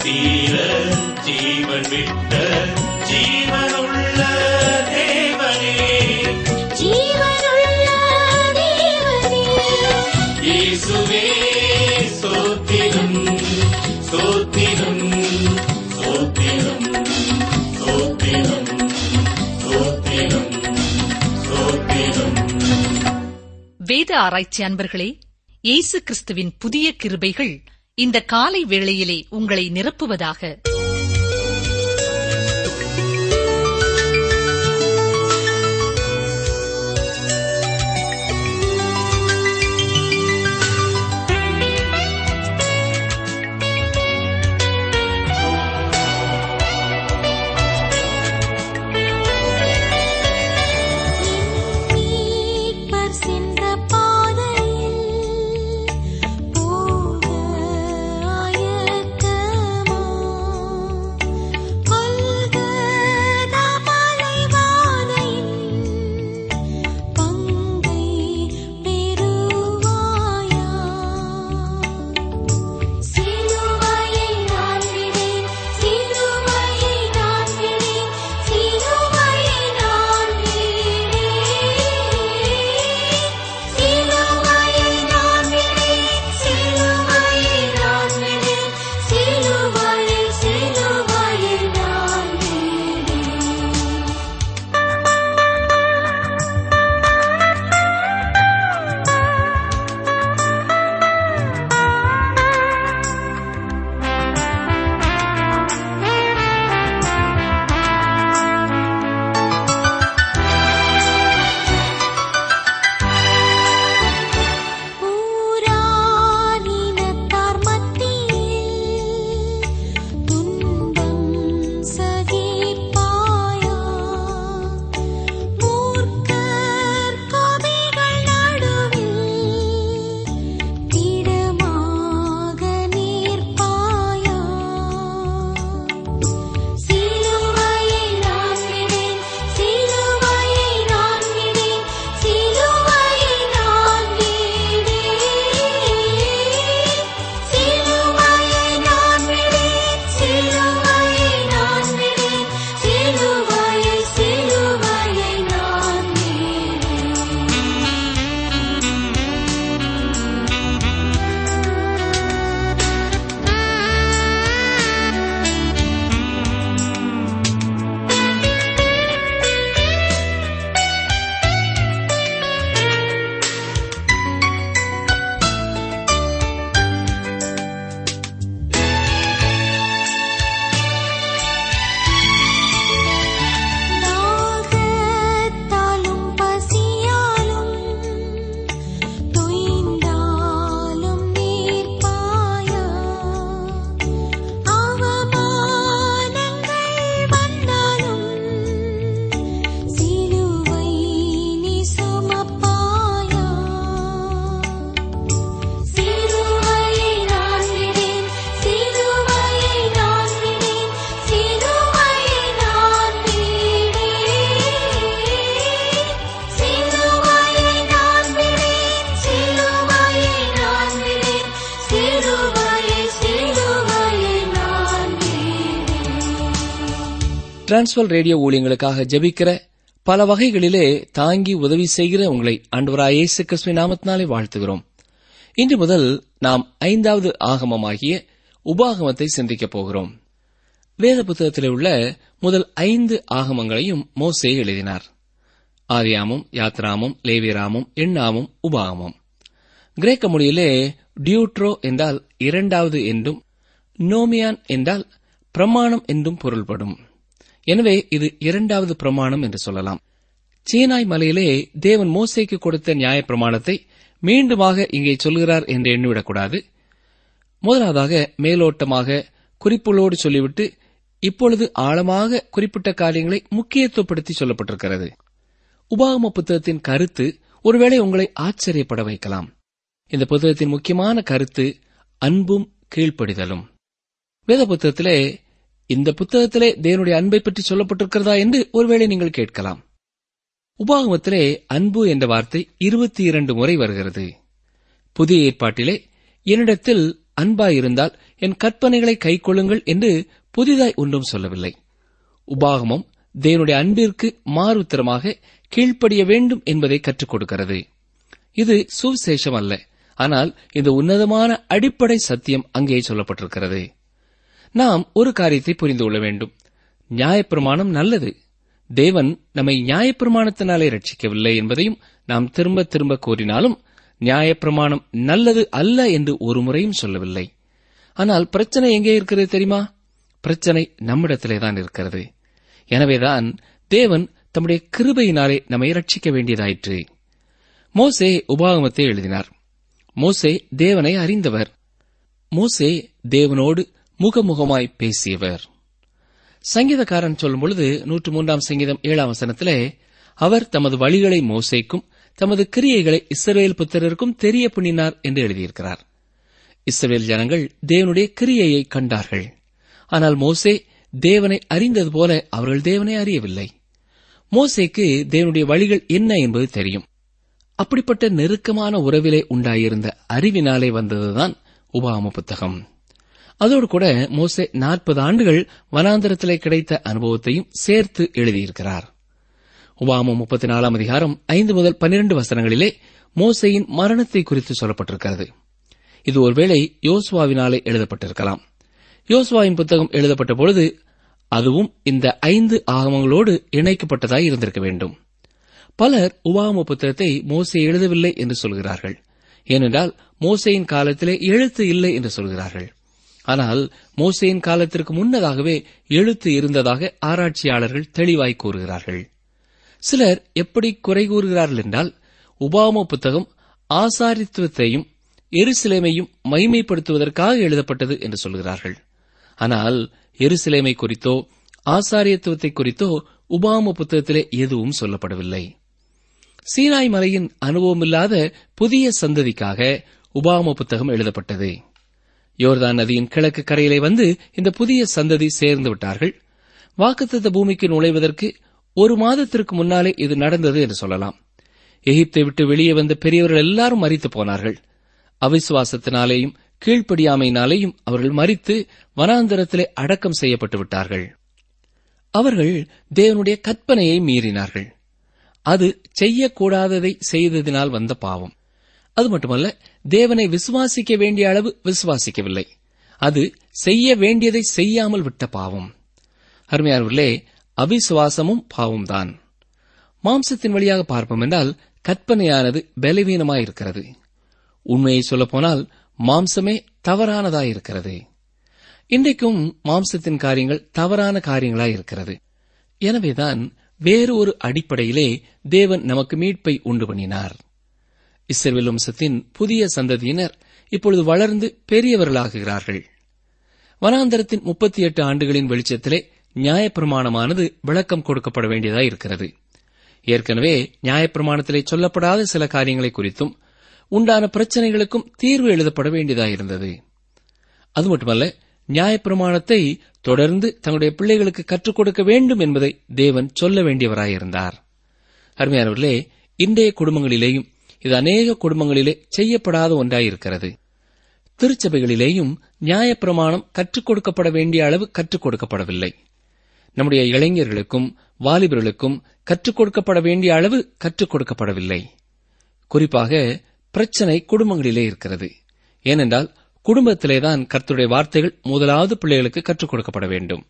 தீர ஜீவன் விட்ட ஜீவனுள்ள தேவனே ஜீவனுள்ள தேவனே இயேசுவே சோத்திரம் சோத்திரம் சோத்திரம் சோத்திரம் சோத்திரம் சோத்திரம் வேத ஆராய்ச்சி அன்பர்களே இயேசு கிறிஸ்துவின் புதிய கிருபைகள் இந்த காலை வேளையிலே உங்களை நிரப்புவதாக மீட்பர் சென்ற பாதையில் போக ஆயத்தமா கொல்கதா மலைவானையில் பங்கை பெறுவாயா சிலுவையை நான் விடேன் சிலுவையை நான் விடேன் சிலுவையை நான் விடேன் சிலுவையை நான் விடேன் சிலுவையை நான் விடேன் சிலுவையை சிலுவையை நான் விடேன் ஊரானினத்தார் மத்தியில் துன்பம் சகிப்பாயா மூர்க்கர் கவிகள் நடுவில் திடமாக நிற்பாயா சிலுவையை நான் விடேன் சிலுவையை நான் விடேன் சிலுவையை நான் விடேன் சிலுவையை நான் விடேன் சிலுவையை நான் விடேன் சிலுவையை சிலுவையை நான் தாகத்தாலும் பசியாலும் தொய்ந்தாலும் நீர்ப்பாயா அவமானங்கள் வந்தாலும் சிலுவை நீ சுமப்பாயா சிலுவையை நான் விடேன் சிலுவையை நான் விடேன் சிலுவையை நான் விடேன் சிலுவையை நான் விடேன் சிலுவையை நான் விடேன் சிலுவையை சிலுவையை நான் விடேன் டிரான்ஸ்வர் ரேடியோ ஊழியங்களுக்காக ஜெபிக்கிற பல வகைகளிலே தாங்கி உதவி செய்கிற உங்களை ஆண்டவராய் இயேசு கிறிஸ்துவின் நாமத்தினாலே வாழ்த்துகிறோம் இன்று முதல் நாம் ஐந்தாவது ஆகமமாகிய உபாகமத்தை சிந்திக்கப் போகிறோம் வேத புத்தகத்திலே உள்ள முதல் ஐந்து ஆகமங்களையும் மோசே எழுதினார் ஆரியாமும் யாத்ராமும் லேவியராமும் எண்ணாமும் உபாகமும் கிரேக்க மொழியிலே டியூட்ரோ என்றால் இரண்டாவது என்றும் நோமியான் என்றால் பிரமாணம் என்றும் பொருள்படும் எனவே இது இரண்டாவது பிரமாணம் என்று சொல்லலாம் சீனாய் மலையிலே தேவன் மோசேக்கு கொடுத்த நியாய பிரமாணத்தை மீண்டுமாக இங்கே சொல்கிறார் என்று எண்ணிவிடக்கூடாது முதலாவதாக மேலோட்டமாக குறிப்புகளோடு சொல்லிவிட்டு இப்பொழுது ஆழமாக குறிப்பிட்ட காரியங்களை முக்கியத்துவப்படுத்தி சொல்லப்பட்டிருக்கிறது உபாகம புத்தகத்தின் கருத்து ஒருவேளை உங்களை ஆச்சரியப்பட வைக்கலாம் இந்த புத்தகத்தின் முக்கியமான கருத்து அன்பும் கீழ்ப்படிதலும் வேத புத்தகத்திலே இந்த புத்தகத்திலே தேவனுடைய அன்பை பற்றி சொல்லப்பட்டிருக்கிறதா என்று ஒருவேளை நீங்கள் கேட்கலாம் உபாகமத்திலே அன்பு என்ற வார்த்தை இருபத்தி இரண்டு முறை வருகிறது புதிய ஏற்பாட்டிலே என்னிடத்தில் அன்பாயிருந்தால் என் கற்பனைகளை கைக்கொள்ளுங்கள் என்று புதிதாய் ஒன்றும் சொல்லவில்லை உபாகமம் தேவனுடைய அன்பிற்கு மாறுத்தரமாக கீழ்ப்படிய வேண்டும் என்பதை கற்றுக் கொடுக்கிறது இது சுவிசேஷம் அல்ல ஆனால் இந்த உன்னதமான அடிப்படை சத்தியம் அங்கே சொல்லப்பட்டிருக்கிறது நாம் ஒரு காரியத்தை புரிந்து கொள்ள வேண்டும் நியாயப்பிரமாணம் நல்லது தேவன் நம்மை நியாயப்பிரமாணத்தினாலே ரட்சிக்கவில்லை என்பதையும் நாம் திரும்ப திரும்ப கூறினாலும் நியாயப்பிரமாணம் நல்லது அல்ல என்று ஒரு முறையும் சொல்லவில்லை ஆனால் பிரச்சனை எங்கே இருக்கிறது தெரியுமா பிரச்சனை நம்மிடத்திலே தான் இருக்கிறது எனவேதான் தேவன் தம்முடைய கிருபையினாலே நம்மை ரட்சிக்க வேண்டியதாயிற்று மோசே உபாகமத்தை எழுதினார் மோசே தேவனை அறிந்தவர் மோசே தேவனோடு முகமுகமாய் பேசியவர் சங்கீதக்காரன் சொல்லும் பொழுது நூற்று மூன்றாம் சங்கீதம் ஏழாம் வசனத்திலே அவர் தமது வழிகளை மோசேக்கும் தமது கிரியைகளை இஸ்ரவேல் புத்திரருக்கும் தெரிய பண்ணினார் என்று எழுதியிருக்கிறார் இஸ்ரவேல் ஜனங்கள் தேவனுடைய கிரியையை கண்டார்கள் ஆனால் மோசே தேவனை அறிந்தது போல அவர்கள் தேவனை அறியவில்லை மோசேக்கு தேவனுடைய வழிகள் என்ன என்பது தெரியும் அப்படிப்பட்ட நெருக்கமான உறவிலே உண்டாயிருந்த அறிவினாலே வந்ததுதான் உபாம புத்தகம் அதோடு கூட மோசே நாற்பது ஆண்டுகள் வனாந்தரத்திலே கிடைத்த அனுபவத்தையும் சேர்த்து எழுதியிருக்கிறார் உபாமம் முப்பத்தி நாலாம் அதிகாரம் ஐந்து முதல் பன்னிரண்டு வசனங்களிலே மோசையின் மரணத்தை குறித்து சொல்லப்பட்டிருக்கிறது இது ஒருவேளை யோசுவாவினாலே எழுதப்பட்டிருக்கலாம் யோசுவாவின் புத்தகம் எழுதப்பட்ட பொழுது அதுவும் இந்த ஐந்து ஆகமங்களோடு இணைக்கப்பட்டதாய் இருந்திருக்க வேண்டும் பலர் உபாம புத்தகத்தை மோசே எழுதவில்லை என்று சொல்கிறார்கள் ஏனென்றால் மோசையின் காலத்திலே எழுத்து இல்லை என்று சொல்கிறார்கள் ஆனால் மோசையின் காலத்திற்கு முன்னதாகவே எழுத்து இருந்ததாக ஆராய்ச்சியாளர்கள் தெளிவாய் கூறுகிறார்கள் சிலர் எப்படி குறை கூறுகிறார்கள் என்றால் உபாம புத்தகம் ஆசாரித்துவத்தையும் எருசலேமையும் மைமைப்படுத்துவதற்காக எழுதப்பட்டது என்று சொல்கிறார்கள் ஆனால் எருசலேமை குறித்தோ ஆசாரியத்துவத்தை குறித்தோ உபாம புத்தகத்திலே எதுவும் சொல்லப்படவில்லை சீனாய் மலையின் அனுபவமில்லாத புதிய சந்ததிக்காக உபாம புத்தகம் எழுதப்பட்டது யோர்தான் நதியின் கிழக்கு கரையிலே வந்து இந்த புதிய சந்ததி சேர்ந்து விட்டார்கள் வாக்குத்தத்த பூமிக்கு நுழைவதற்கு ஒரு மாதத்திற்கு முன்னாலே இது நடந்தது என்று சொல்லலாம் எகிப்தை விட்டு வெளியே வந்த பெரியவர்கள் எல்லாரும் மறித்து போனார்கள் அவிசுவாசத்தினாலேயும் கீழ்ப்படியாமையினாலேயும் அவர்கள் மறித்து வனாந்தரத்திலே அடக்கம் செய்யப்பட்டு விட்டார்கள் அவர்கள் தேவனுடைய கற்பனையை மீறினார்கள் அது செய்யக்கூடாததை செய்ததினால் வந்த பாவம் அது மட்டுமல்ல தேவனை விசுவாசிக்க வேண்டிய அளவு விசுவாசிக்கவில்லை அது செய்ய வேண்டியதை செய்யாமல் விட்ட பாவம் அருமையானவர்களே அவிசுவாசமும் பாவம்தான் மாம்சத்தின் வழியாக பார்ப்போம் என்றால் கற்பனையானது பலவீனமாயிருக்கிறது உண்மையை சொல்லப்போனால் மாம்சமே தவறானதாயிருக்கிறது இன்றைக்கும் மாம்சத்தின் காரியங்கள் தவறான காரியங்களாயிருக்கிறது எனவேதான் வேறு ஒரு அடிப்படையிலே தேவன் நமக்கு மீட்பை உண்டு பண்ணினார் இஸ்ரவேல் வம்சத்தின் புதிய சந்ததியினர் இப்பொழுது வளர்ந்து பெரியவர்களாகிறார்கள் வனாந்தரத்தின் முப்பத்தி எட்டு ஆண்டுகளின் வெளிச்சத்திலே நியாயப்பிரமாணமானது விளக்கம் கொடுக்கப்பட வேண்டியதாய் இருக்கிறது ஏற்கனவே நியாயப்பிரமாணத்திலே சொல்லப்படாத சில காரியங்களை குறித்தும் உண்டான பிரச்சனைகளுக்கும் தீர்வு எழுதப்பட வேண்டியதாயிருந்தது அது மட்டுமல்ல நியாயப்பிரமாணத்தை தொடர்ந்து தங்களுடைய பிள்ளைகளுக்கு கற்றுக் கொடுக்க வேண்டும் என்பதை தேவன் சொல்ல வேண்டியவராயிருந்தார் அருமையானவர்களே இன்றைய குடும்பங்களிலேயும் இது அநேக குடும்பங்களிலே செய்யப்படாத ஒன்றாயிருக்கிறது திருச்சபைகளிலேயும் நியாயப்பிரமாணம் கற்றுக் கொடுக்கப்பட வேண்டிய அளவு கற்றுக் கொடுக்கப்படவில்லை நம்முடைய இளைஞர்களுக்கும் வாலிபர்களுக்கும் கற்றுக் கொடுக்கப்பட வேண்டிய அளவு கற்றுக் கொடுக்கப்படவில்லை குறிப்பாக பிரச்சனை குடும்பங்களிலே இருக்கிறது ஏனென்றால் குடும்பத்திலேதான் கர்த்தருடைய வார்த்தைகள் முதலாவது பிள்ளைகளுக்கு கற்றுக் கொடுக்கப்பட வேண்டும்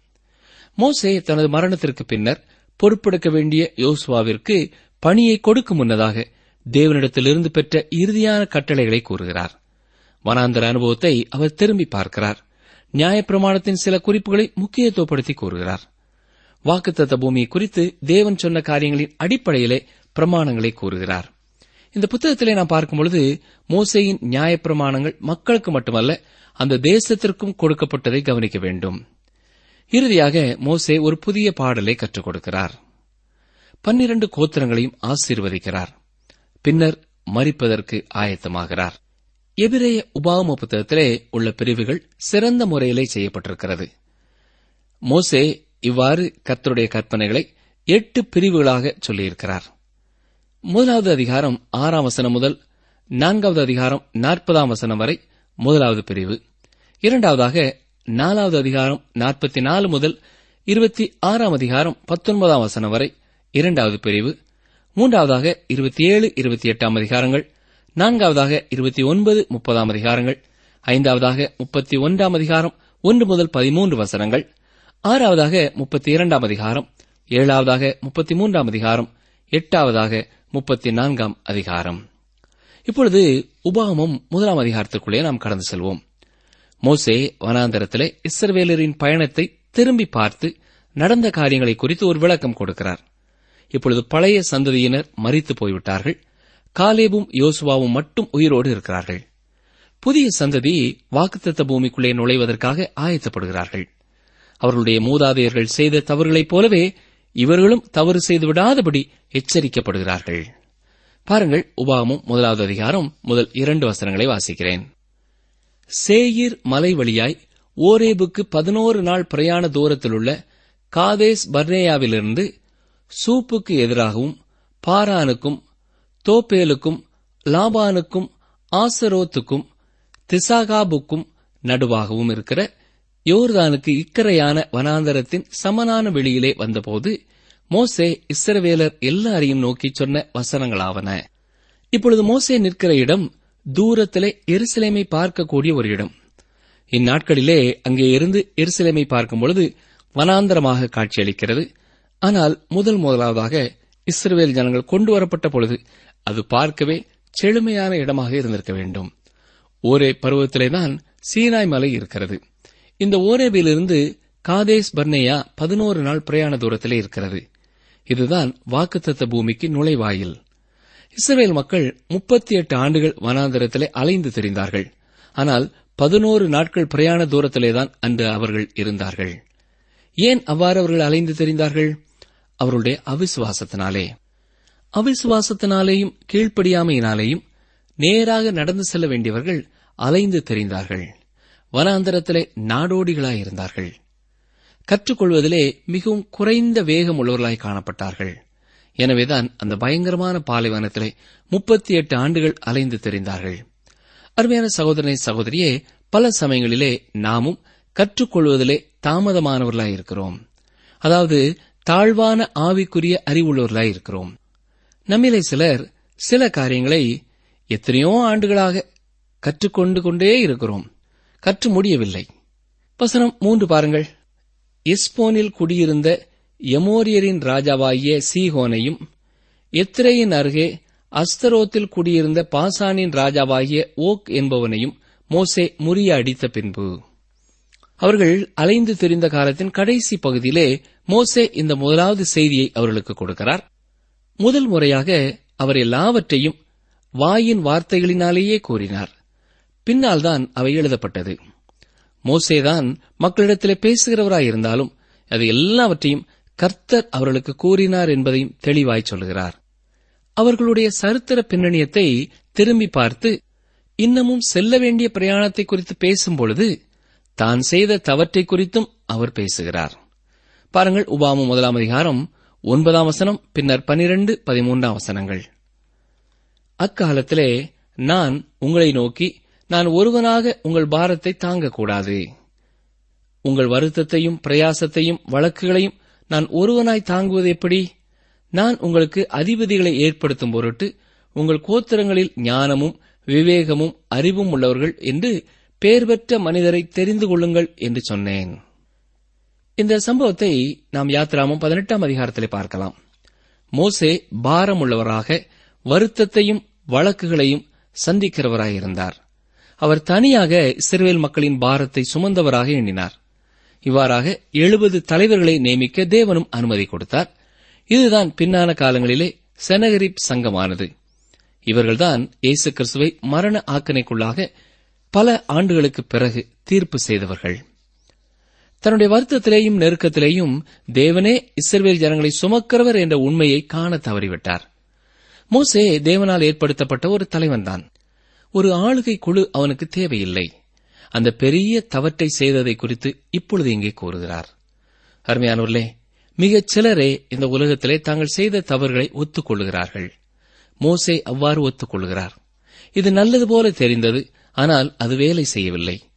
மோசே தனது மரணத்திற்கு பின்னர் பொறுப்பெடுக்க வேண்டிய யோசுவாவிற்கு பணியை கொடுக்கும் முன்னதாக தேவனிடத்திலிருந்து பெற்ற இறுதியான கட்டளைகளை கூறுகிறார் வனாந்தர அனுபவத்தை அவர் திரும்பி பார்க்கிறார் நியாயப்பிரமாணத்தின் சில குறிப்புகளை முக்கியத்துவப்படுத்தி கூறுகிறார் வாக்குத்தத்த பூமியை குறித்து தேவன் சொன்ன காரியங்களின் அடிப்படையிலே பிரமாணங்களை கூறுகிறார் இந்த புத்தகத்திலே நாம் பார்க்கும் பொழுது மோசையின் நியாயப்பிரமாணங்கள் மக்களுக்கு மட்டுமல்ல அந்த தேசத்திற்கும் கொடுக்கப்பட்டதை கவனிக்க வேண்டும் இறுதியாக மோசே ஒரு புதிய பாடலை கற்றுக் கொடுக்கிறார் பன்னிரண்டு கோத்திரங்களையும் ஆசீர்வதிக்கிறார் பின்னர் மறிப்பதற்கு ஆயத்தமாகிறார் எபிரேய உபாம புத்தகத்திலே உள்ள பிரிவுகள் சிறந்த முறையிலே செய்யப்பட்டிருக்கிறது மோசே இவ்வாறு கர்த்தருடைய கற்பனைகளை எட்டு பிரிவுகளாக சொல்லியிருக்கிறார் முதலாவது அதிகாரம் ஆறாம் வசனம் முதல் நான்காவது அதிகாரம் நாற்பதாம் வசனம் வரை முதலாவது பிரிவு இரண்டாவதாக நாலாவது அதிகாரம் நாற்பத்தி நாலு முதல் இருபத்தி ஆறாம் அதிகாரம் பத்தொன்பதாம் வசனம் வரை இரண்டாவது பிரிவு மூன்றாவதாக இருபத்தி ஏழு இருபத்தி எட்டாம் அதிகாரங்கள் நான்காவதாக இருபத்தி ஒன்பது முப்பதாம் அதிகாரங்கள் ஐந்தாவதாக முப்பத்தி ஒன்றாம் அதிகாரம் ஒன்று முதல் பதிமூன்று வசனங்கள் ஆறாவதாக முப்பத்தி இரண்டாம் அதிகாரம் ஏழாவதாக முப்பத்தி மூன்றாம் அதிகாரம் எட்டாவதாக முப்பத்தி நான்காம் அதிகாரம் இப்பொழுது உபாகமம் முதலாம் அதிகாரத்திற்குள்ளே நாம் கடந்து செல்வோம் மோசே வனாந்தரத்திலே இஸ்ரவேலரின் பயணத்தை திரும்பி பார்த்து நடந்த காரியங்களை குறித்து ஒரு விளக்கம் கொடுக்கிறார் இப்பொழுது பழைய சந்ததியினர் மறித்து போய்விட்டார்கள் காலேபும் யோசுவாவும் மட்டும் உயிரோடு இருக்கிறார்கள் புதிய சந்ததி வாக்குத்தத்த பூமிக்குள்ளே நுழைவதற்காக ஆயத்தப்படுகிறார்கள் அவர்களுடைய மூதாதையர்கள் செய்த தவறுகளைப் போலவே இவர்களும் தவறு செய்து விடாதபடி எச்சரிக்கப்படுகிறார்கள் பாருங்கள் உபாகமும் முதலாவது அதிகாரம் முதல் இரண்டு வசனங்களை வாசிக்கிறேன் சேயிர் மலை வழியாய் ஓரேபுக்கு பதினோரு நாள் பிரயாண தூரத்திலுள்ள காதேஸ் பர்னேயாவிலிருந்து சூப்புக்கு எதிராகவும் பாரானுக்கும் தோப்பேலுக்கும் லாபானுக்கும் ஆசரோத்துக்கும் திசாகாபுக்கும் நடுவாகவும் இருக்கிற யோர்தானுக்கு இக்கரையான வனாந்தரத்தின் சமனான வெளியிலே வந்தபோது மோசே இஸ்ரவேலர் எல்லாரையும் நோக்கி சொன்ன வசனங்களாவன இப்பொழுது மோசே நிற்கிற இடம் தூரத்திலே எருசலேமை பார்க்கக்கூடிய ஒரு இடம் இந்நாட்களிலே அங்கே இருந்து எருசலேமை பார்க்கும் பொழுது வனாந்தரமாக காட்சியளிக்கிறது ஆனால் முதல் முதலாவதாக இஸ்ரவேல் ஜனங்கள் கொண்டு வரப்பட்ட பொழுது அது பார்க்கவே செழுமையான இடமாக இருந்திருக்க வேண்டும் ஓரே பருவத்திலேதான் சீனாய் மலை இருக்கிறது இந்த ஓரேபிலிருந்து காதேஸ் பர்னேயா பதினோரு நாள் பிரயாண தூரத்திலே இருக்கிறது இதுதான் வாக்குத்தத்த பூமிக்கு நுழைவாயில் இஸ்ரவேல் மக்கள் முப்பத்தி எட்டு ஆண்டுகள் வனாந்தரத்திலே அலைந்து திரிந்தார்கள் ஆனால் பதினோரு நாட்கள் பிரயாண தூரத்திலேதான் அன்று அவர்கள் இருந்தார்கள் ஏன் அவ்வாறு அவர்கள் அலைந்து தெரிந்தார்கள் அவருடைய அவிசுவாசத்தினாலே அவிசுவாசத்தினாலேயும் கீழ்ப்படியாமையினாலேயும் நேராக நடந்து செல்ல வேண்டியவர்கள் அலைந்து தெரிந்தார்கள் வனாந்தரத்திலே நாடோடிகளாயிருந்தார்கள் கற்றுக்கொள்வதிலே மிகவும் குறைந்த வேகம் உள்ளவர்களாய் காணப்பட்டார்கள் எனவேதான் அந்த பயங்கரமான பாலைவனத்திலே முப்பத்தி எட்டு ஆண்டுகள் அலைந்து தெரிந்தார்கள் அருமையான சகோதரனை சகோதரியே பல சமயங்களிலே நாமும் கற்றுக்கொள்வதிலே தாமதமானவர்களாய் இருக்கிறோம் அதாவது தாழ்வான ஆவிக்குரிய அறிவுள்ளவர்களாய் இருக்கிறோம் நம்மிலே சிலர் சில காரியங்களை எத்தனையோ ஆண்டுகளாக கற்றுக்கொண்டு கொண்டே இருக்கிறோம் கற்று முடியவில்லை வசனம் மூன்று பாருங்கள் எஸ்போனில் குடியிருந்த எமோரியரின் ராஜாவாகிய சீகோனையும் எத்திரையின் அருகே அஸ்தரோத்தில் குடியிருந்த பாசானின் ராஜாவாகிய ஓக் என்பவனையும் மோசே முறிய அடித்த பின்பு அவர்கள் அலைந்து தெரிந்த காலத்தின் கடைசி பகுதியிலே மோசே இந்த முதலாவது செய்தியை அவர்களுக்கு கொடுக்கிறார் முதல் முறையாக அவர் எல்லாவற்றையும் வாயின் வார்த்தைகளினாலேயே கூறினார் பின்னால்தான் அவை எழுதப்பட்டது மோசேதான் மக்களிடத்திலே பேசுகிறவராயிருந்தாலும் அது எல்லாவற்றையும் கர்த்தர் அவர்களுக்கு கூறினார் என்பதையும் தெளிவாய் சொல்கிறார் அவர்களுடைய சரித்திர பின்னணியத்தை திரும்பி பார்த்து இன்னமும் செல்ல வேண்டிய பிரயாணத்தை குறித்து பேசும்பொழுது தான் செய்த தவற்றை குறித்தும் அவர் பேசுகிறார் பாருங்கள் உபாமு முதலாம் அதிகாரம் ஒன்பதாம் வசனம் பின்னர் பனிரெண்டு பதிமூன்றாம் வசனங்கள் அக்காலத்திலே நான் உங்களை நோக்கி நான் ஒருவனாக உங்கள் பாரத்தை தாங்கக்கூடாது உங்கள் வருத்தத்தையும் பிரயாசத்தையும் வழக்குகளையும் நான் ஒருவனாய் தாங்குவது எப்படி நான் உங்களுக்கு அதிபதிகளை ஏற்படுத்தும் பொருட்டு உங்கள் கோத்திரங்களில் ஞானமும் விவேகமும் அறிவும் உள்ளவர்கள் என்று பேர் பெற்ற மனிதரை தெரிந்து கொள்ளுங்கள் என்று சொன்னேன் இந்த சம்பவத்தை நாம் யாத்ராமம் பதினெட்டாம் அதிகாரத்திலே பார்க்கலாம் மோசே பாரமுள்ளவராக வருத்தத்தையும் வழக்குகளையும் சந்திக்கிறவராயிருந்தார் அவர் தனியாக இஸ்ரவேல் மக்களின் பாரத்தை சுமந்தவராக எண்ணினார் இவ்வாறாக எழுபது தலைவர்களை நியமிக்க தேவனும் அனுமதி கொடுத்தார் இதுதான் பின்னான காலங்களிலே செனகரிப் சங்கமானது இவர்கள்தான் இயேசு கிறிஸ்துவை மரண ஆக்கணைக்குள்ளாக பல ஆண்டுகளுக்கு பிறகு தீர்ப்பு செய்தவர்கள் தன்னுடைய வருத்தத்திலேயும் நெருக்கத்திலேயும் தேவனே இஸ்ரவேல் ஜனங்களை சுமக்கிறவர் என்ற உண்மையை காண தவறிவிட்டார் மோசே தேவனால் ஏற்படுத்தப்பட்ட ஒரு தலைவன்தான் ஒரு ஆளுகை குழு அவனுக்கு தேவையில்லை அந்த பெரிய தவற்றை செய்ததை குறித்து இப்பொழுது இங்கே கூறுகிறார் அருமையானவர்களே மிகச் சிலரே இந்த உலகத்திலே தாங்கள் செய்த தவறுகளை ஒத்துக்கொள்கிறார்கள் மோசே அவ்வாறு ஒத்துக்கொள்கிறார் இது நல்லது போல தெரிந்தது ஆனால் அது வேலை செய்யவில்லை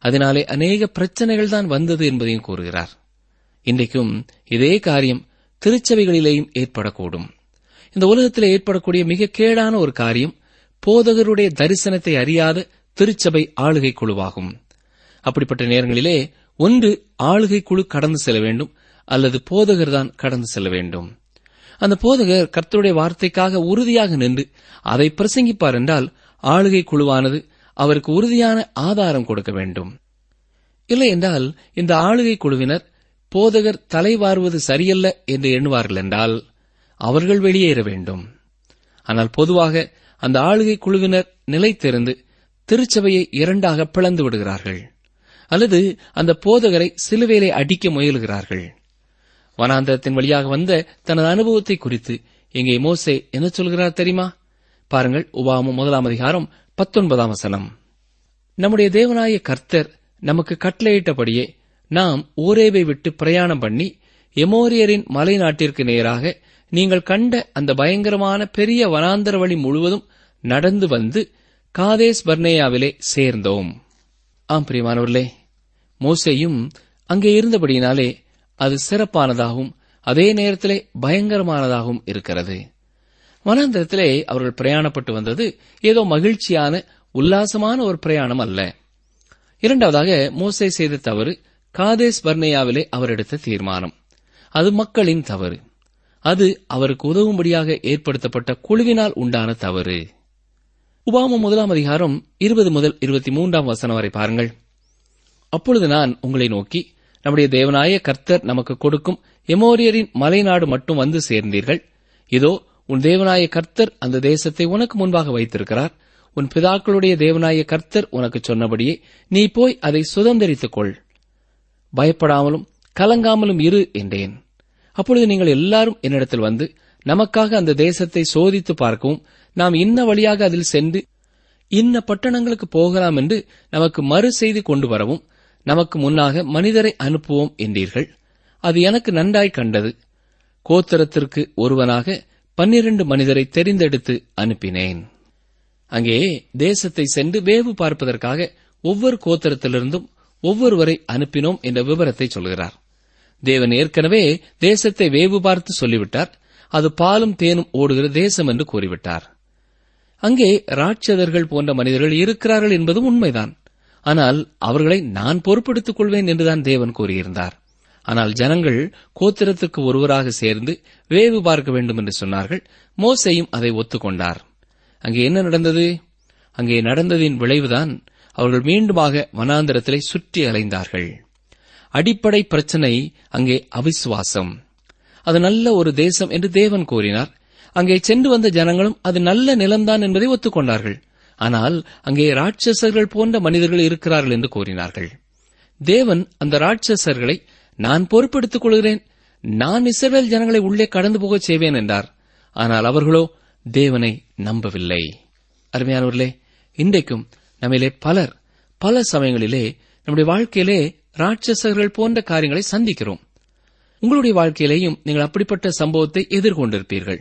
அதனாலே அநேக பிரச்சனைகள் தான் வந்தது என்பதையும் கூறுகிறார் இன்றைக்கும் இதே காரியம் திருச்சபைகளிலேயும் ஏற்படக்கூடும் இந்த உலகத்தில் ஏற்படக்கூடிய மிக கேடான ஒரு காரியம் போதகருடைய தரிசனத்தை அறியாத திருச்சபை ஆளுகை குழுவாகும் அப்படிப்பட்ட நேரங்களிலே ஒன்று ஆளுகை குழு கடந்து செல்ல வேண்டும் அல்லது போதகர் தான் கடந்து செல்ல வேண்டும் அந்த போதகர் கர்த்தருடைய வார்த்தைக்காக உறுதியாக நின்று அதை பிரசங்கிப்பார் என்றால் ஆளுகை குழுவானது அவருக்கு உறுதியான ஆதாரம் கொடுக்க வேண்டும் இல்லை என்றால் இந்த ஆளுகை குழுவினர் போதகர் தலைவாருவது சரியல்ல என்று எண்ணுவார்கள் என்றால் அவர்கள் வெளியேற வேண்டும் ஆனால் பொதுவாக அந்த ஆளுகை குழுவினர் நிலைத்திருந்து திருச்சபையை இரண்டாக பிளந்து விடுகிறார்கள் அல்லது அந்த போதகரை சிலுவையிலே அடிக்க முயலுகிறார்கள் வனாந்தரத்தின் வழியாக வந்த தனது அனுபவத்தை குறித்து இங்கே மோசே என்ன சொல்கிறார் தெரியுமா பாருங்கள் உபாமம் முதலாம் அதிகாரம் பத்தொன்பதாம் வசனம் நம்முடைய தேவனாய கர்த்தர் நமக்கு கட்டளையிட்டபடியே நாம் ஓரேவை விட்டு பிரயாணம் பண்ணி எமோரியரின் மலை நாட்டிற்கு நேராக நீங்கள் கண்ட அந்த பயங்கரமான பெரிய வனாந்தர வழி முழுவதும் நடந்து வந்து காதேஸ் பர்னேயாவிலே சேர்ந்தோம் ஆம் பிரியமானவர்களே மோசேயும் அங்கே இருந்தபடியினாலே அது சிறப்பானதாகவும் அதே நேரத்திலே பயங்கரமானதாகவும் இருக்கிறது வனாந்தரத்திலே அவர்கள் பிரயாணப்பட்டு வந்தது ஏதோ மகிழ்ச்சியான உல்லாசமான ஒரு பிரயாணம் அல்ல இரண்டாவதாக மோசே செய்த தவறு காதேஸ் பர்னேயாவிலே அவர் எடுத்த தீர்மானம் அது மக்களின் தவறு அது அவருக்கு உதவும்படியாக ஏற்படுத்தப்பட்ட குழுவினால் உண்டான தவறு உபாமம் முதலாம் அதிகாரம் இருபது முதல் இருபத்தி மூன்றாம் வசனம் வரை பாருங்கள் அப்பொழுது நான் உங்களை நோக்கி நம்முடைய தேவனாய கர்த்தர் நமக்கு கொடுக்கும் எமோரியரின் மலைநாடு மட்டும் வந்து சேர்ந்தீர்கள் இதோ உன் தேவனாய கர்த்தர் அந்த தேசத்தை உனக்கு முன்பாக வைத்திருக்கிறார் உன் பிதாக்களுடைய தேவனாய கர்த்தர் உனக்கு சொன்னபடியே நீ போய் அதை சுதந்திரித்துக் கொள் பயப்படாமலும் கலங்காமலும் இரு என்றேன் அப்பொழுது நீங்கள் எல்லாரும் என்னிடத்தில் வந்து நமக்காக அந்த தேசத்தை சோதித்து பார்க்கவும் நாம் இன்ன வழியாக அதில் சென்று இன்ன பட்டணங்களுக்கு போகலாம் என்று நமக்கு மறு செய்தி கொண்டு வரவும் நமக்கு முன்னாக மனிதரை அனுப்புவோம் என்றீர்கள் அது எனக்கு நன்றாய் கண்டது கோத்திரத்திற்கு ஒருவனாக பன்னிரண்டு மனிதரை தெரிந்தெடுத்து அனுப்பினேன் அங்கே தேசத்தை சென்று வேவு பார்ப்பதற்காக ஒவ்வொரு கோத்திரத்திலிருந்தும் ஒவ்வொருவரை அனுப்பினோம் என்ற விவரத்தை சொல்கிறார் தேவன் ஏற்கனவே தேசத்தை வேவு பார்த்து சொல்லிவிட்டார் அது பாலும் தேனும் ஓடுகிற தேசம் என்று கூறிவிட்டார் அங்கே ராட்சதர்கள் போன்ற மனிதர்கள் இருக்கிறார்கள் என்பதும் உண்மைதான் ஆனால் அவர்களை நான் பொறுப்பெடுத்துக் கொள்வேன் என்றுதான் தேவன் கூறியிருந்தார் ஆனால் ஜனங்கள் கோத்திரத்துக்கு ஒருவராக சேர்ந்து வேவு பார்க்க வேண்டும் என்று சொன்னார்கள் மோசையும் அதை ஒத்துக்கொண்டார் அங்கே என்ன நடந்தது அங்கே நடந்ததின் விளைவுதான் அவர்கள் மீண்டுமாக வனாந்தரத்திலே சுற்றி அலைந்தார்கள் அடிப்படை பிரச்சனை அங்கே அவிசுவாசம் அது நல்ல ஒரு தேசம் என்று தேவன் கூறினார் அங்கே சென்று வந்த ஜனங்களும் அது நல்ல நிலம்தான் என்பதை ஒத்துக்கொண்டார்கள் ஆனால் அங்கே ராட்சசர்கள் போன்ற மனிதர்கள் இருக்கிறார்கள் என்று கூறினார்கள் தேவன் அந்த ராட்சசர்களை நான் பொறுப்பெடுத்துக் கொள்கிறேன் நான் இஸ்ரவேல் ஜனங்களை உள்ளே கடந்து போகச் செய்வேன் என்றார் ஆனால் அவர்களோ தேவனை நம்பவில்லை அருமையானவர்களே இன்றைக்கும் நம்மிலே பலர் பல சமயங்களிலே நம்முடைய வாழ்க்கையிலே ராட்சசர்கள் போன்ற காரியங்களை சந்திக்கிறோம் உங்களுடைய வாழ்க்கையிலேயும் நீங்கள் அப்படிப்பட்ட சம்பவத்தை எதிர்கொண்டிருப்பீர்கள்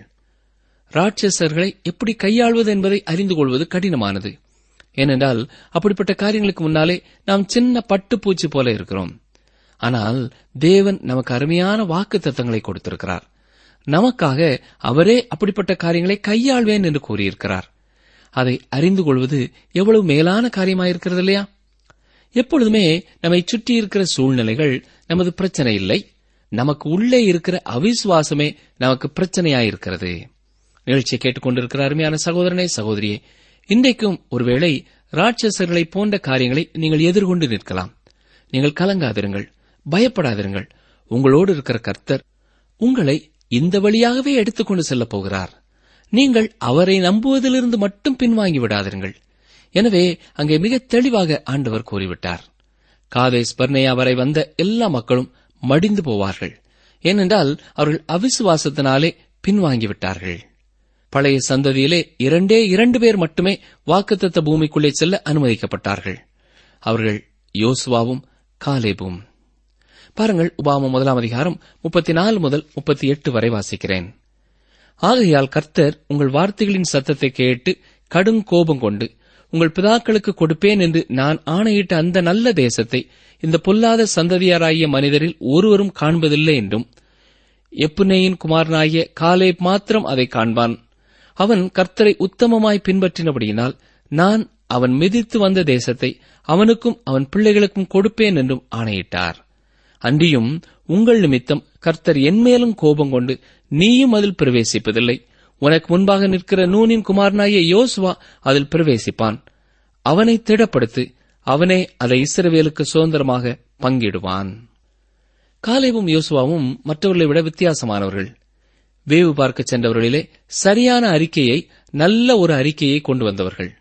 ராட்சசர்களை எப்படி கையாள்வது என்பதை அறிந்து கொள்வது கடினமானது ஏனென்றால் அப்படிப்பட்ட காரியங்களுக்கு முன்னாலே நாம் சின்ன பட்டுப்பூச்சி போல இருக்கிறோம் ஆனால் தேவன் நமக்கு அருமையான வாக்கு தத்தங்களை கொடுத்திருக்கிறார் நமக்காக அவரே அப்படிப்பட்ட காரியங்களை கையாள்வேன் என்று கூறியிருக்கிறார் அதை அறிந்து கொள்வது எவ்வளவு மேலான காரியமாயிருக்கிறது இல்லையா எப்பொழுதுமே நம்மை சுற்றி இருக்கிற சூழ்நிலைகள் நமது பிரச்சனை இல்லை நமக்கு உள்ளே இருக்கிற அவிசுவாசமே நமக்கு பிரச்சனையாயிருக்கிறது நிகழ்ச்சியை கேட்டுக்கொண்டிருக்கிற அருமையான சகோதரனே சகோதரியே இன்றைக்கும் ஒருவேளை ராட்சசர்களை போன்ற காரியங்களை நீங்கள் எதிர்கொண்டு நிற்கலாம் நீங்கள் கலங்காதிருங்கள் பயப்படாதிருங்கள் உங்களோடு இருக்கிற கர்த்தர் உங்களை இந்த வழியாகவே எடுத்துக்கொண்டு செல்லப் போகிறார் நீங்கள் அவரை நம்புவதிலிருந்து மட்டும் பின்வாங்கி விடாதிருங்கள் எனவே அங்கே மிக தெளிவாக ஆண்டவர் கூறிவிட்டார் காதேஸ் பர்னேயா வரை வந்த எல்லா மக்களும் மடிந்து போவார்கள் ஏனென்றால் அவர்கள் அவிசுவாசத்தினாலே பின்வாங்கிவிட்டார்கள் பழைய சந்ததியிலே இரண்டே இரண்டு பேர் மட்டுமே வாக்குத்தத்த பூமிக்குள்ளே செல்ல அனுமதிக்கப்பட்டார்கள் அவர்கள் யோசுவாவும் காலேபும் பாருங்கள் உபாம முதலாம் அதிகாரம் முப்பத்தி நாலு முதல் முப்பத்தி எட்டு வரை வாசிக்கிறேன் ஆகையால் கர்த்தர் உங்கள் வார்த்தைகளின் சத்தத்தை கேட்டு கடும் கோபம் கொண்டு உங்கள் பிதாக்களுக்கு கொடுப்பேன் என்று நான் ஆணையிட்ட அந்த நல்ல தேசத்தை இந்த பொல்லாத சந்ததியாராகிய மனிதரில் ஒருவரும் காண்பதில்லை என்றும் எப்புனேயின் குமாரனாகிய காலேப் மாத்திரம் அதை காண்பான் அவன் கர்த்தரை உத்தமமாய் பின்பற்றினபடியினால் நான் அவன் மிதித்து வந்த தேசத்தை அவனுக்கும் அவன் பிள்ளைகளுக்கும் கொடுப்பேன் என்றும் ஆணையிட்டார் அன்றியும் உங்கள் நிமித்தம் கர்த்தர் என்மேலும் கோபம் கொண்டு நீயும் அதில் பிரவேசிப்பதில்லை உனக்கு முன்பாக நிற்கிற நூனின் குமாரனாகிய யோசுவா அதில் பிரவேசிப்பான் அவனை திடப்படுத்து அவனே அதை இஸ்ரவேலுக்கு சுதந்திரமாக பங்கிடுவான் காலேவும் யோசுவாவும் மற்றவர்களை விட வித்தியாசமானவர்கள் வேவு பார்க்க சென்றவர்களிலே சரியான அறிக்கையை நல்ல ஒரு அறிக்கையை கொண்டு வந்தவர்கள்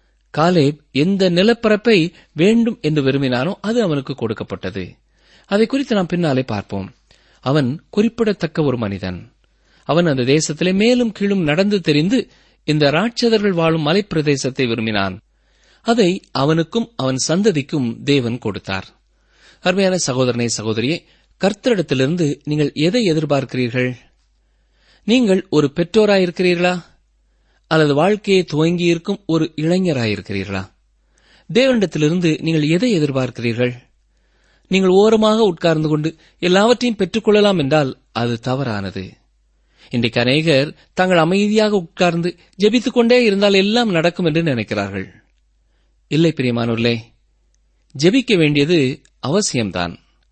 காலேப் எந்த நிலப்பரப்பை வேண்டும் என்று விரும்பினானோ அது அவனுக்கு கொடுக்கப்பட்டது அதை குறித்து நாம் பின்னாலே பார்ப்போம் அவன் குறிப்பிடத்தக்க ஒரு மனிதன் அவன் அந்த தேசத்திலே மேலும் கீழும் நடந்து தெரிந்து இந்த ராட்சதர்கள் வாழும் மலைப்பிரதேசத்தை விரும்பினான் அதை அவனுக்கும் அவன் சந்ததிக்கும் தேவன் கொடுத்தார் அருமையான சகோதரனே சகோதரியே கர்த்தரிடத்திலிருந்து நீங்கள் எதை எதிர்பார்க்கிறீர்கள் நீங்கள் ஒரு பெற்றோராயிருக்கிறீர்களா அல்லது வாழ்க்கையை துவங்கியிருக்கும் ஒரு இளைஞராயிருக்கிறீர்களா தேவனிடத்திலிருந்து நீங்கள் எதை எதிர்பார்க்கிறீர்கள் நீங்கள் ஓரமாக உட்கார்ந்து கொண்டு எல்லாவற்றையும் பெற்றுக்கொள்ளலாம் என்றால் அது தவறானது இன்றைக்கு அநேகர் தாங்கள் அமைதியாக உட்கார்ந்து ஜெபித்துக் கொண்டே இருந்தால் எல்லாம் நடக்கும் என்று நினைக்கிறார்கள் இல்லை பிரியமானோர்களே ஜெபிக்க வேண்டியது அவசியம்தான்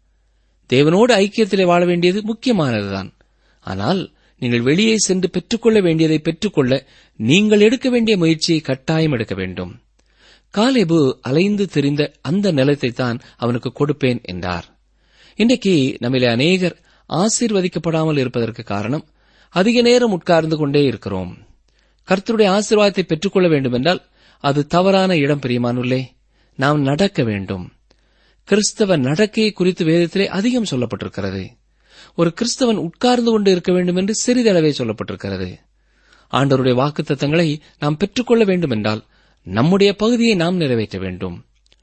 தேவனோடு ஐக்கியத்திலே வாழ வேண்டியது முக்கியமானதுதான் ஆனால் நீங்கள் வெளியே சென்று பெற்றுக்கொள்ள வேண்டியதை பெற்றுக்கொள்ள நீங்கள் எடுக்க வேண்டிய முயற்சியை கட்டாயம் எடுக்க வேண்டும் காலேபு அலைந்து தெரிந்த அந்த நிலத்தை தான் அவனுக்கு கொடுப்பேன் என்றார் இன்றைக்கு நம்மிலே அநேகர் ஆசீர்வதிக்கப்படாமல் இருப்பதற்கு காரணம் அதிக நேரம் உட்கார்ந்து கொண்டே இருக்கிறோம் கர்த்தருடைய ஆசீர்வாதத்தை பெற்றுக்கொள்ள வேண்டுமென்றால் அது தவறான இடம் பிரியமானுள்ளே நாம் நடக்க வேண்டும் கிறிஸ்தவ நடக்கையை குறித்து வேதத்திலே அதிகம் சொல்லப்பட்டிருக்கிறது ஒரு கிறிஸ்தவன் உட்கார்ந்து கொண்டு இருக்க வேண்டும் என்று சிறிதளவே சொல்லப்பட்டிருக்கிறது ஆண்டவருடைய வாக்குத்தத்தங்களை நாம் பெற்றுக்கொள்ள வேண்டும் என்றால் நம்முடைய பகுதியை நாம் நிறைவேற்ற வேண்டும்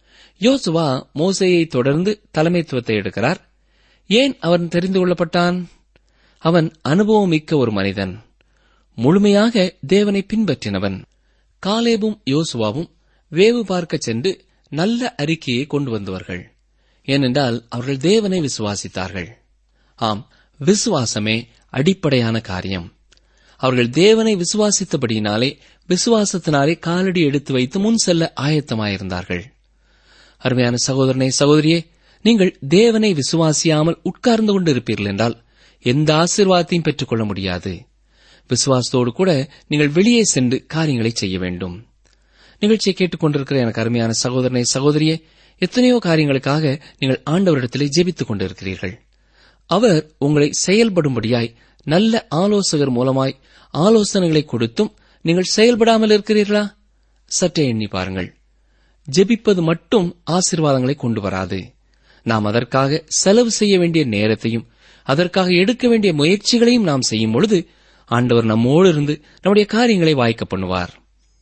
யோசுவா மோசையை தொடர்ந்து தலைமைத்துவத்தை எடுக்கிறார் ஏன் அவன் தெரிந்து கொள்ளப்பட்டான் அவன் அனுபவம் மிக்க ஒரு மனிதன் முழுமையாக தேவனை பின்பற்றினவன் காலேபும் யோசுவாவும் வேவு பார்க்கச் சென்று நல்ல அறிக்கையை கொண்டு வந்தவர்கள் ஏனென்றால் அவர்கள் தேவனை விசுவாசித்தார்கள் ஆம் விசுவாசமே அடிப்படையான காரியம் அவர்கள் தேவனை விசுவாசித்தபடியினாலே விசுவாசத்தினாலே காலடி எடுத்து வைத்து முன் செல்ல ஆயத்தமாயிருந்தார்கள் அருமையான சகோதரனே சகோதரியே நீங்கள் தேவனை விசுவாசியாமல் உட்கார்ந்து கொண்டு இருப்பீர்கள் என்றால் எந்த ஆசீர்வாதத்தையும் பெற்றுக்கொள்ள முடியாது விசுவாசத்தோடு கூட நீங்கள் வெளியே சென்று காரியங்களை செய்ய வேண்டும் நிகழ்ச்சியை கேட்டுக்கொண்டிருக்கிற எனக்கு அருமையான சகோதரனை சகோதரியே எத்தனையோ காரியங்களுக்காக நீங்கள் ஆண்டவரிடத்திலே ஜெபித்துக் கொண்டிருக்கிறீர்கள் அவர் உங்களை செயல்படும்படியாய் நல்ல ஆலோசகர் மூலமாய் ஆலோசனைகளை கொடுத்தும் நீங்கள் செயல்படாமல் இருக்கிறீர்களா சற்றே எண்ணி பாருங்கள் ஜெபிப்பது மட்டும் ஆசீர்வாதங்களை கொண்டு வராது நாம் அதற்காக செலவு செய்ய வேண்டிய நேரத்தையும் அதற்காக எடுக்க வேண்டிய முயற்சிகளையும் நாம் செய்யும் பொழுது ஆண்டவர் நம்மோடு இருந்து நம்முடைய காரியங்களை வாய்க்க பண்ணுவார்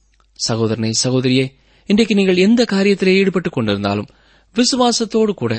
சகோதரனை சகோதரியே இன்றைக்கு நீங்கள் எந்த காரியத்திலே ஈடுபட்டுக் கொண்டிருந்தாலும் விசுவாசத்தோடு கூட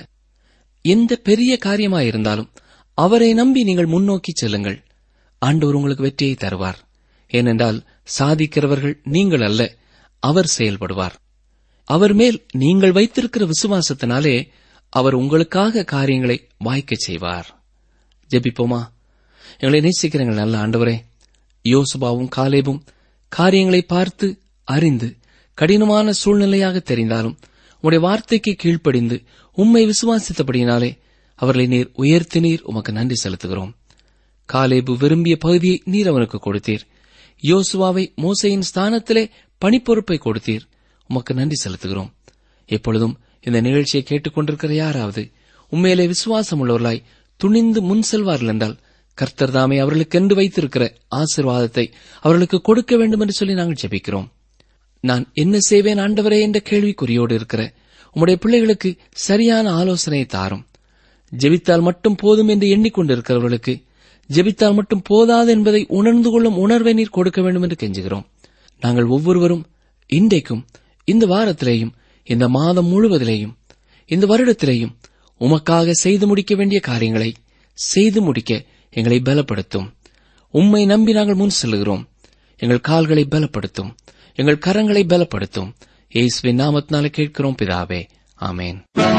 எந்த பெரிய காரியமாயிருந்தாலும் அவரை நம்பி நீங்கள் முன்னோக்கி செல்லுங்கள் ஆண்டவர் உங்களுக்கு வெற்றியை தருவார் ஏனென்றால் சாதிக்கிறவர்கள் நீங்கள் அல்ல அவர் செயல்படுவார் அவர் மேல் நீங்கள் வைத்திருக்கிற விசுவாசத்தினாலே அவர் உங்களுக்காக காரியங்களை வாய்க்கச் செய்வார் ஜெபிப்போமா எங்களை நேசிக்கிறீங்கள் நல்ல ஆண்டவரே யோசுபாவும் காலேபும் காரியங்களை பார்த்து அறிந்து கடினமான சூழ்நிலையாக தெரிந்தாலும் உம்முடைய வார்த்தைக்கு கீழ்ப்படிந்து உம்மை விசுவாசித்தபடியினாலே அவர்களை நீர் உயர்த்தினீர் உமக்கு நன்றி செலுத்துகிறோம் காலேபு விரும்பிய பகுதியை நீர் அவனுக்கு கொடுத்தீர் யோசுவாவை மோசையின் ஸ்தானத்திலே பணிப்பொறுப்பை கொடுத்தீர் உமக்கு நன்றி செலுத்துகிறோம் எப்பொழுதும் இந்த நிகழ்ச்சியை கேட்டுக்கொண்டிருக்கிற யாராவது உண்மையிலே விசுவாசம் உள்ளவர்களாய் துணிந்து முன் செல்வார்கள் என்றால் கர்த்தர் தாமே அவர்களுக்கென்று வைத்திருக்கிற ஆசிர்வாதத்தை அவர்களுக்கு கொடுக்க வேண்டும் என்று சொல்லி நாங்கள் ஜெபிக்கிறோம் நான் என்ன செய்வேன் ஆண்டவரே என்ற கேள்விக்குறியோடு இருக்கிற உம்முடைய பிள்ளைகளுக்கு சரியான ஆலோசனையை தாரும் ஜெபித்தால் மட்டும் போதும் என்று எண்ணிக்கொண்டிருக்கிறவர்களுக்கு ஜெபித்தால் மட்டும் போதாது என்பதை உணர்ந்து கொள்ளும் உணர்வை நீர் கொடுக்க வேண்டும் என்று கெஞ்சுகிறோம் நாங்கள் ஒவ்வொருவரும் இன்றைக்கும் இந்த வாரத்திலேயும் இந்த மாதம் முழுவதிலேயும் இந்த வருடத்திலேயும் உமக்காக செய்து முடிக்க வேண்டிய காரியங்களை செய்து முடிக்க எங்களை பலப்படுத்தும் உம்மை நம்பி நாங்கள் முன் செல்கிறோம் எங்கள் கால்களை பலப்படுத்தும் எங்கள் கரங்களை பலப்படுத்தும் இயேசுவின் நாமத்தினால கேட்கிறோம் பிதாவே ஆமேன்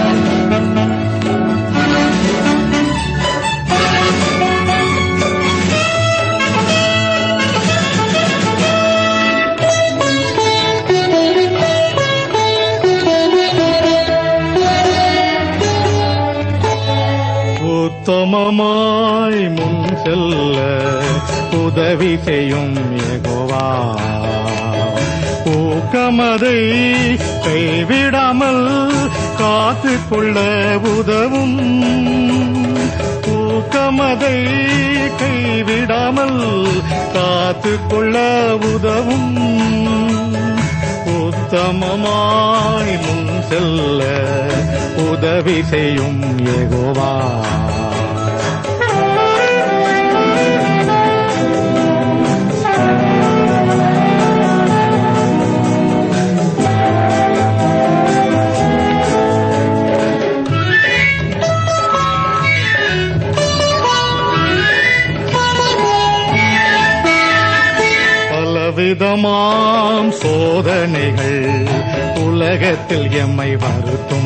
உத்தமமாய் முன் செல்ல உதவி செய்யும் எகோவா ஊக்கமதை கைவிடாமல் காத்து கொள்ள உதவும் ஊக்கமதை கைவிடாமல் காத்து கொள்ள உதவும் உத்தமமாய் முன் செல்ல உதவி செய்யும் ஏகோவா பலவிதமாம் சோதனைகள் உலகத்தில் எம்மை வருத்தும்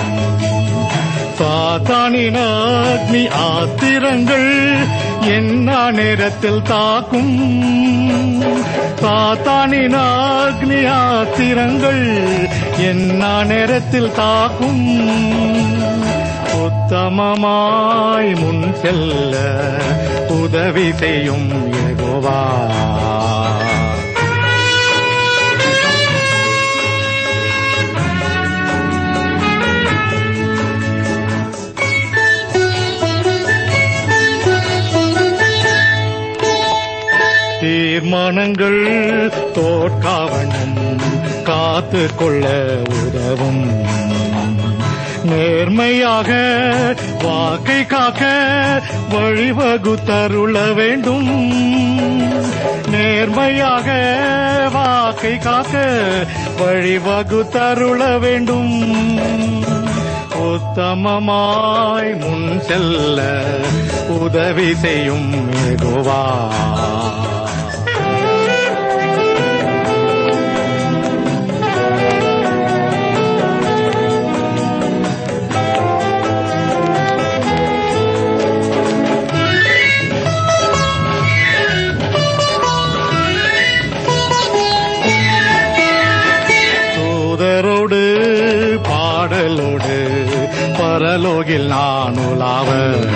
சாத்தானின் அக்னி ஆத்திரங்கள் என்ன நேரத்தில் தாக்கும் சாத்தானின் அக்னி ஆத்திரங்கள் என்ன நேரத்தில் தாக்கும் உத்தமமாய் முன் செல்ல உதவி செய்யும் ஏகோவா தீர்மானங்கள் தோற்காவணும் காத்து கொள்ள உதவும் நேர்மையாக வாக்கை காக்க வழிவகுத்தருள வேண்டும் நேர்மையாக வாக்கை காக்க வழிவகுத்தருள வேண்டும் உத்தமமாய் முன் செல்ல உதவி செய்யும் ஏகோவா தூதரோடு பாடலோடு பரலோகில் நான் உலாவ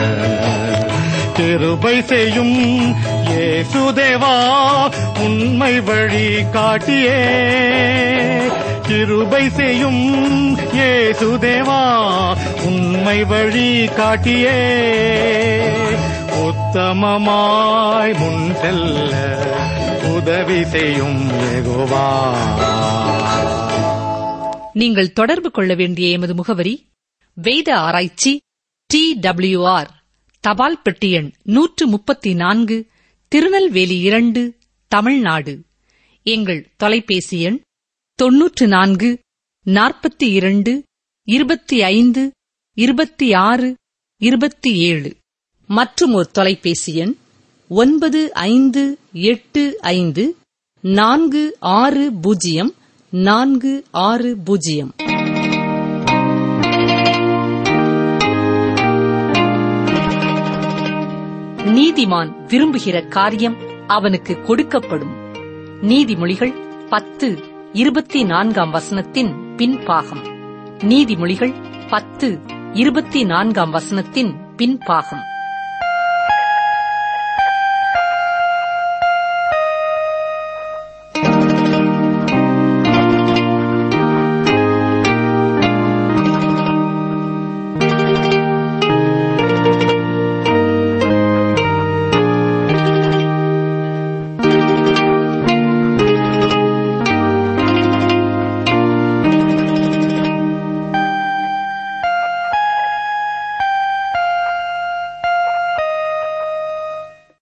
கிருபை செய்யும் ஏசுதேவா உண்மை வழி காட்டியே கிருபை செய்யும் ஏசுதேவா உண்மை வழி காட்டியே உத்தமமாய் முன் செல்ல உதவி செய்யும் ஏகோவா நீங்கள் தொடர்பு கொள்ள வேண்டிய எமது முகவரி வேத ஆராய்ச்சி டி ஆர் தபால் பெட்டி எண் நூற்று முப்பத்தி நான்கு திருநெல்வேலி இரண்டு தமிழ்நாடு எங்கள் தொலைபேசி எண் தொன்னூற்று நான்கு நாற்பத்தி இரண்டு இருபத்தி ஐந்து இருபத்தி ஆறு இருபத்தி ஏழு மற்றும் ஒரு தொலைபேசி எண் ஒன்பது ஐந்து எட்டு ஐந்து நான்கு ஆறு பூஜ்ஜியம் நான்கு ஆறு பூஜ்ஜியம் நீதிமான் விரும்புகிற காரியம் அவனுக்கு கொடுக்கப்படும் நீதிமொழிகள் பத்து இருபத்தி நான்காம் வசனத்தின் பின்பாகம் நீதிமொழிகள் பத்து இருபத்தி நான்காம் வசனத்தின் பின்பாகம்